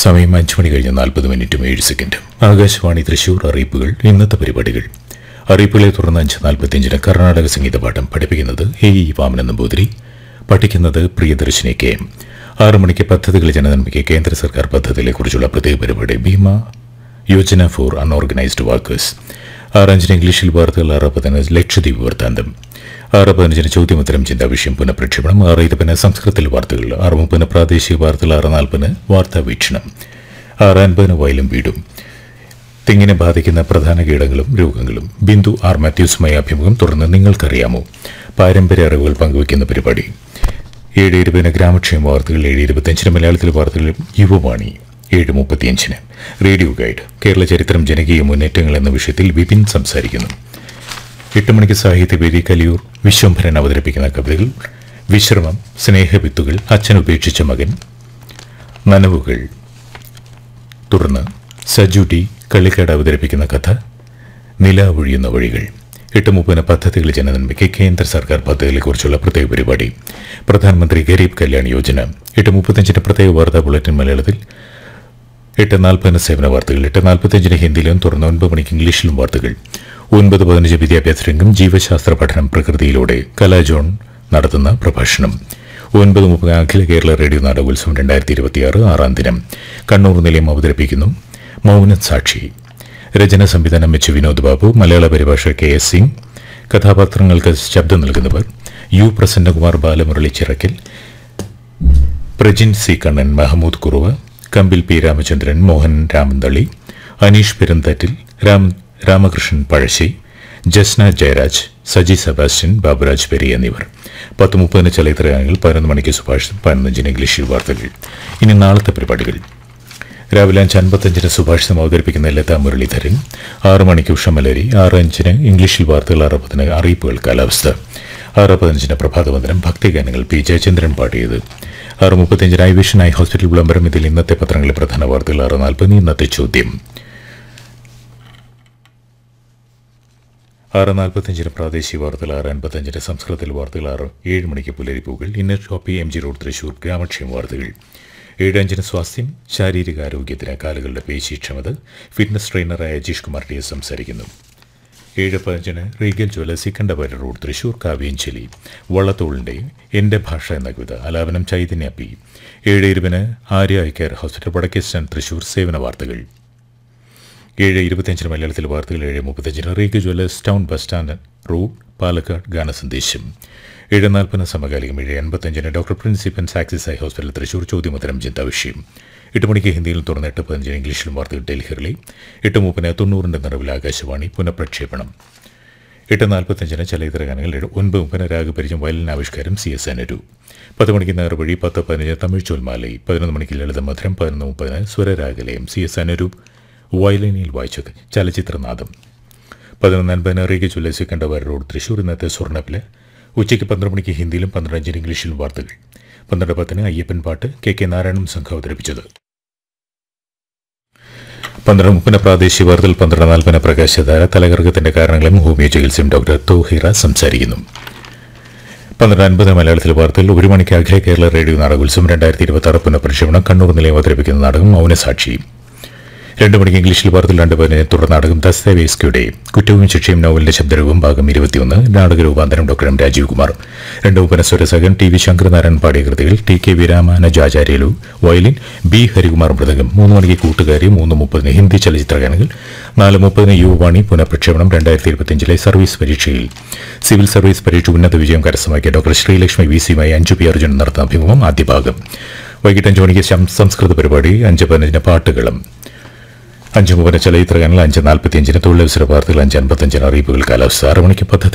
സമയം അഞ്ച് മണി കഴിഞ്ഞ് നാൽപ്പത് മിനിറ്റും ഏഴ് സെക്കൻഡും ആകാശവാണി തൃശൂർ അറിയിപ്പുകൾ ഇന്നത്തെ പരിപാടികൾ അറിയിപ്പുകളെ തുടർന്ന് അഞ്ച് നാൽപ്പത്തിയഞ്ചിന് കർണാടക സംഗീത പാഠം പഠിപ്പിക്കുന്നത് എ ഇ വാമന നമ്പൂതിരി പഠിക്കുന്നത് പ്രിയദർശിനി കെ എം ആറ് മണിക്ക് പദ്ധതികൾ ജനനന്മയ്ക്ക് കേന്ദ്ര സർക്കാർ പദ്ധതികളെക്കുറിച്ചുള്ള പ്രത്യേക പരിപാടി Bima Yojana for unorganised workers ആറ് അഞ്ചിന് ഇംഗ്ലീഷിൽ വാർത്തകൾ ആറ് പതിനഞ്ച് ലക്ഷദ്വീപ് വൃത്താന്തം ആറ് പതിനഞ്ചിന് ചോദ്യോത്തരം ചിന്താ വിഷയം പുനഃപ്രക്ഷേപണം ആറ് ഇരുപതിന് സംസ്കൃതത്തിൽ വാർത്തകൾ ആറ് മുപ്പതിന് പ്രാദേശിക വാർത്തകൾ ആറ് നാൽപ്പതിന് വാർത്താ വീക്ഷണം ആറ് അൻപതിന് വയലും വീടും തെങ്ങിനെ ബാധിക്കുന്ന പ്രധാന കീടങ്ങളും രോഗങ്ങളും ബിന്ദു ആർ മാത്യൂസുമായി അഭിമുഖം തുടർന്ന് നിങ്ങൾക്കറിയാമോ പാരമ്പര്യ അറിവുകൾ പങ്കുവയ്ക്കുന്ന പരിപാടി ഏഴ് ഇരുപതിന് ഗ്രാമക്ഷേമ വാർത്തകൾ ഏഴ് ഇരുപത്തിയഞ്ചിന് മലയാളത്തിലെ വാർത്തകൾ യുവവാണി ഏഴ് മുപ്പത്തിയഞ്ചിന് റേഡിയോ ഗൈഡ് കേരള ചരിത്രം ജനകീയ മുന്നേറ്റങ്ങൾ എന്ന വിഷയത്തിൽ വിപിൻ സംസാരിക്കുന്നു എട്ട് മണിക്ക് സാഹിത്യവേദി കലിയൂർ വിശ്വംഭരൻ അവതരിപ്പിക്കുന്ന കവിതകൾ വിശ്രമം സ്നേഹവിത്തുകൾ അച്ഛൻ ഉപേക്ഷിച്ച മകൻ നനവുകൾ തുടർന്ന് സജു ടി കള്ളിക്കാട് അവതരിപ്പിക്കുന്ന കഥ നിലാവൊഴിയുന്ന വഴികൾ എട്ട് മുപ്പതിന് പദ്ധതികൾ ജനനന്മയ്ക്ക് കേന്ദ്ര സർക്കാർ പദ്ധതികളെക്കുറിച്ചുള്ള പ്രത്യേക പരിപാടി പ്രധാനമന്ത്രി ഗരീബ് കല്യാൺ യോജന എട്ട് മുപ്പത്തഞ്ചിന് പ്രത്യേക വാർത്താ ബുള്ളറ്റിൻ മലയാളത്തിൽ എട്ട് നാൽപ്പതിന് സേവന വാർത്തകൾ എട്ട് നാൽപ്പത്തിയഞ്ചിന് ഹിന്ദിയിലും തുടർന്ന് ഒൻപത് മണിക്ക് ഇംഗ്ലീഷിലും വാർത്തകൾ ഒൻപത് പതിനഞ്ച് വിദ്യാഭ്യാസ രംഗം ജീവശാസ്ത്ര പഠനം പ്രകൃതിയിലൂടെ കലാജോൺ നടത്തുന്ന പ്രഭാഷണം ഒൻപത് മുപ്പത് അഖില കേരള റേഡിയോ നാടകോത്സവം രണ്ടായിരത്തി ഇരുപത്തിയാറ് ആറാം ദിനം കണ്ണൂർ നിലയം അവതരിപ്പിക്കുന്നു മൗന സാക്ഷി രചന സംവിധാനം വെച്ച് വിനോദ് ബാബു മലയാള പരിഭാഷ കെ എസ് സിംഗ് കഥാപാത്രങ്ങൾക്ക് ശബ്ദം നൽകുന്നവർ U Prasannakumar Balamurali Chirakkal Prajin C Kannan Mahamood Kuruva Kambil P Ramachandran Mohan Ramanthali Aneesh Perunthattil Ram Ramakrishnan Pazhassi Jasna Jayaraj Saji Sebastian Baburaj Peri എന്നിവർ പത്ത് മുപ്പതിന് ചലച്ചിത്ര ഗാനങ്ങൾ പതിനൊന്ന് മണിക്ക് സുഭാഷിതം പതിനഞ്ചിന് ഇംഗ്ലീഷിൽ വാർത്തകൾ ഇനി നാളത്തെ പരിപാടികൾ രാവിലെ അഞ്ച് അൻപത്തഞ്ചിന് സുഭാഷിതം അവതരിപ്പിക്കുന്ന ലതാ മുരളീധരൻ ആറ് മണിക്ക് ഉഷമലരി ആറ് അഞ്ചിന് ഇംഗ്ലീഷിൽ വാർത്തകൾ ആറ് പതിന് അറിയിപ്പുകൾ കാലാവസ്ഥ ആറ് പതിനഞ്ചിന് പ്രഭാതവന്ദനം ഭക്തിഗാനങ്ങൾ പി ജയചന്ദ്രൻ പാടിയത് ആറ് മുപ്പത്തിയഞ്ചിന് ഐ വിഷൻ ഐ ഹോസ്പിറ്റൽ വിളംബരം ഇതിൽ ഇന്നത്തെ പത്രങ്ങളിലെ പ്രധാന വാർത്തകൾ ആറ് നാൽപ്പതിന് ഇന്നത്തെ ചോദ്യം ആറ് നാൽപ്പത്തഞ്ചിന് പ്രാദേശിക വാർത്തകൾ ആറ് അൻപത്തഞ്ചിന് സംസ്കൃതത്തിൽ വാർത്തകൾ ആറ് ഏഴ് മണിക്ക് പുലരിപ്പൂകൾ Inner Shoppe M G road Thrissur ഗ്രാമക്ഷേമ വാർത്തകൾ ഏഴ് അഞ്ചിന് സ്വാസ്ഥ്യം ശാരീരിക ആരോഗ്യത്തിന് കാലുകളുടെ പേശീക്ഷമത ഫിറ്റ്നസ് ട്രെയിനറായ അജീഷ് കുമാർ ടി എസ് സംസാരിക്കുന്നു ഏഴ് പതിനഞ്ചിന് റീഗൽ ജ്വല്ല സിക്കണ്ടപര റോഡ് തൃശൂർ കാവ്യഞ്ചലി വള്ളത്തോളിൻ്റെ എൻ്റെ ഭാഷ എന്ന കവിത അലാപനം ചൈതന്യ പി ഏഴ് ഇരുപതിന് ആര്യ ഐ കെയർ ഹോസ്പിറ്റൽ വടക്കേസ്റ്റൻ തൃശൂർ സേവന വാർത്തകൾ ഏഴ് ഇരുപത്തിയഞ്ചിന് മലയാളത്തിൽ വാർത്തകൾ ഏഴ് മുപ്പത്തഞ്ചിന് Regal jewellers town bus stand road Palakkad ഗാനസന്ദേശം ഏഴ് നാൽപ്പതിന് സമകാലികം ഏഴ് എൺപത്തഞ്ചിന് ഡോക്ടർ പ്രിൻസിപ്പൻ സാക്സിസ് ഐ ഹോസ്പിറ്റൽ തൃശൂർ ചോദ്യോത്തരം ചിന്താ വിഷയം എട്ട് മണിക്ക് ഹിന്ദിയിൽ തുറന്ന് എട്ട് പതിനഞ്ചിന് ഇംഗ്ലീഷിലും വാർത്തകൾ ഡൽഹിയിലെ എട്ട് മുപ്പതിന് തൊണ്ണൂറിൻ്റെ നിറവിൽ ആകാശവാണി പുനഃപ്രക്ഷേപണം എട്ട് നാൽപ്പത്തഞ്ചിന് ചലച്ചിത്ര ഗാനങ്ങൾ ഏഴ് ഒൻപത് മുപ്പതിന് രാഗപരിചയം വയലിൻ ആവിഷ്കാരം സി എസ് അനുരു പത്ത് മണിക്ക് നേർവഴി പത്ത് പതിനഞ്ച് തമിഴ് ചോൽമാലൈ പതിനൊന്ന് മണിക്ക് ലളിത മധുരം പതിനൊന്ന് മുപ്പതിന് സ്വരരാഗലയം സി എസ് അനുരു വയലിനിൽ വായിച്ചത് ചലച്ചിത്രനാദം പതിനൊന്ന് അൻപതിന് റീഗ ജ്വല്ലേഴ്സ് കണ്ടവർ റോഡ് തൃശൂർ ഇന്നത്തെ സ്വർണ്ണപ്പില് ഉച്ചയ്ക്ക് പന്ത്രണ്ട് മണിക്ക് ഹിന്ദിയിലും പന്ത്രണ്ട് അഞ്ചിന് ഇംഗ്ലീഷിലും വാർത്തകൾ പന്ത്രണ്ട് പത്തിന് അയ്യപ്പൻ പാട്ട് കെ കെ നാരായണൻ സംഘം അവതരിപ്പിച്ചത് പന്ത്രണ്ട് മുപ്പതിന് പ്രാദേശിക വാർത്തകൾ പന്ത്രണ്ട് നാൽപ്പതിന് പ്രകാശധാര തലകർക്കത്തിന്റെ കാരണങ്ങളും ഹോമിയോ ചികിത്സയും ഡോക്ടർ തോഹിറ സംസാരിക്കുന്നു പന്ത്രണ്ട് അൻപത് മലയാളത്തിലെ വാർത്തകൾ ഒരു മണിക്ക് അഖില കേരള റേഡിയോ നാടകോത്സവം രണ്ടായിരത്തി ഇരുപത്തി ആറ് പുനഃപ്രക്ഷേപണം കണ്ണൂർ നിലയം അവതരിപ്പിക്കുന്ന നാടകം മൗനസാക്ഷി രണ്ട് മണിക്ക് ഇംഗ്ലീഷിൽ വാർത്തകൾ രണ്ട് പതിനെ തുടർ നാടകം ദസ്തവേസ്കിയുടെ കുറ്റവും ശിക്ഷയും നോവലിന്റെ ശബ്ദരൂപം ഭാഗം ഇരുപത്തിയൊന്ന് നാടക രൂപാന്തരം ഡോക്ടർ എം രാജീവ് കുമാർ രണ്ട് മുപ്പന സ്വരസകൻ ടി വി ശങ്കരനാരായണൻ പാടിയ കൃതികൾ ടി കെ വിരാമാനജാചാര്യലു വയലിൻ ബി ഹരികുമാർ മൃദംഗം മൂന്ന് മണിക്ക് കൂട്ടുകാരി മൂന്ന് മുപ്പതിന് ഹിന്ദി ചലച്ചിത്ര ഗാനങ്ങൾ നാല് മുപ്പതിന് യുവവാണി പുനഃപ്രക്ഷേപണം രണ്ടായിരത്തി ഇരുപത്തിയഞ്ചിലെ സർവീസ് പരീക്ഷയിൽ സിവിൽ സർവീസ് പരീക്ഷ ഉന്നത വിജയം കരസ്ഥമാക്കിയ ഡോക്ടർ ശ്രീലക്ഷ്മി വി സിയുമായി അഞ്ചു പി അർജുൻ നടത്തുന്ന അഭിമുഖം ആദ്യ ഭാഗം വൈകിട്ട് അഞ്ചു മണിക്ക് ശം- സംസ്കൃത പരിപാടി അഞ്ച് പതിനഞ്ചിന് പാട്ടുകളും അഞ്ച് മുപ്പതിന് ചലച്ചിത്ര ഗാനങ്ങൾ അഞ്ച് നാൽപ്പത്തിയഞ്ചിന് തൊഴിലവസര വാർത്തകൾ അഞ്ച് അൻപത്തഞ്ചിന് അറിയിപ്പുകൾ കാലാവസ്ഥ ആറ് മണിക്ക് പദ്ധതി